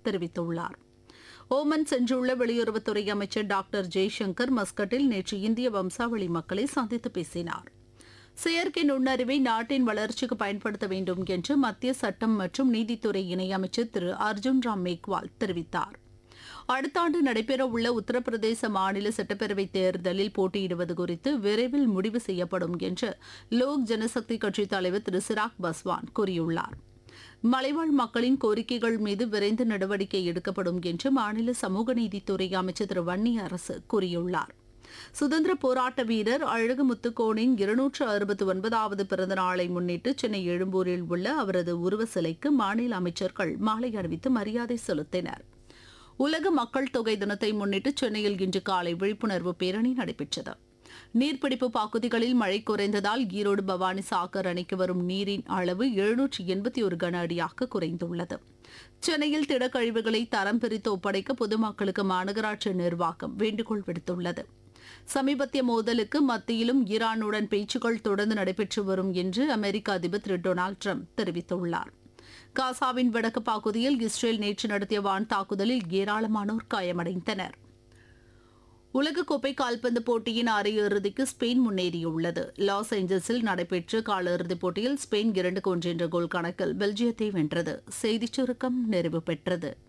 தெரிவித்துள்ளார் ஓமன் சென்றுள்ள வெளியுறவுத்துறை அமைச்சர் டாக்டர் ஜெய்சங்கர் மஸ்கட்டில் நேற்று இந்திய வம்சாவளி மக்களை சந்தித்து பேசினார் செயற்கை நுண்ணறிவை நாட்டின் வளர்ச்சிக்கு பயன்படுத்த வேண்டும் என்று மத்திய சட்டம் மற்றும் நீதித்துறை இணையமைச்சர் திரு அர்ஜுன் ராம் மேக்வால் தெரிவித்தார் அடுத்த ஆண்டு நடைபெறவுள்ள உத்தரப்பிரதேச மாநில சட்டப்பேரவைத் தேர்தலில் போட்டியிடுவது குறித்து விரைவில் முடிவு செய்யப்படும் என்று லோக் ஜனசக்தி கட்சித் தலைவர் திரு சிராக் பஸ்வான் கூறியுள்ளார் மலைவாழ் மக்களின் கோரிக்கைகள் மீது விரைந்து நடவடிக்கை எடுக்கப்படும் என்று மாநில சமூக நீதித்துறை அமைச்சர் திரு வன்னி அரசு கூறியுள்ளார் சுதந்திர போராட்ட வீரர் அழகு முத்துக்கோனின் இருநூற்று அறுபத்தி ஒன்பதாவது பிறந்த நாளை முன்னிட்டு சென்னை எழும்பூரில் உள்ள அவரது உருவ சிலைக்கு மாநில அமைச்சர்கள் மாலை அணிவித்து மரியாதை செலுத்தினர் உலக மக்கள் தொகை தினத்தை முன்னிட்டு சென்னையில் இன்று காலை விழிப்புணர்வு பேரணி நடைபெற்றது நீர்பிடிப்பு பகுதிகளில் மழை குறைந்ததால் ஈரோடு பவானி சாகர் அணைக்கு வரும் நீரின் அளவு எழுநூற்றி எண்பத்தி ஒரு கன அடியாக குறைந்துள்ளது சென்னையில் திடக்கழிவுகளை தரம் பிரித்து ஒப்படைக்க பொதுமக்களுக்கு மாநகராட்சி நிர்வாகம் வேண்டுகோள் விடுத்துள்ளது சமீபத்திய மோதலுக்கு மத்தியிலும் ஈரானுடன் பேச்சுக்கள் தொடர்ந்து நடைபெற்று வரும் என்று அமெரிக்க அதிபர் திரு டொனால்டு ட்ரம்ப் தெரிவித்துள்ளார் காசாவின் வடக்கு பகுதியில் இஸ்ரேல் நேற்று நடத்திய வான் தாக்குதலில் ஏராளமானோர் காயமடைந்தனர் உலகக்கோப்பை கால்பந்து போட்டியின் அரையிறுதிக்கு ஸ்பெயின் முன்னேறியுள்ளது லாஸ் ஏஞ்சல்ஸில் நடைபெற்ற காலிறுதிப் போட்டியில் ஸ்பெயின் இரண்டுக்கு ஒன்று என்ற கோல் கணக்கில் பெல்ஜியத்தை வென்றது செய்திச் சுருக்கம் நிறைவு பெற்றது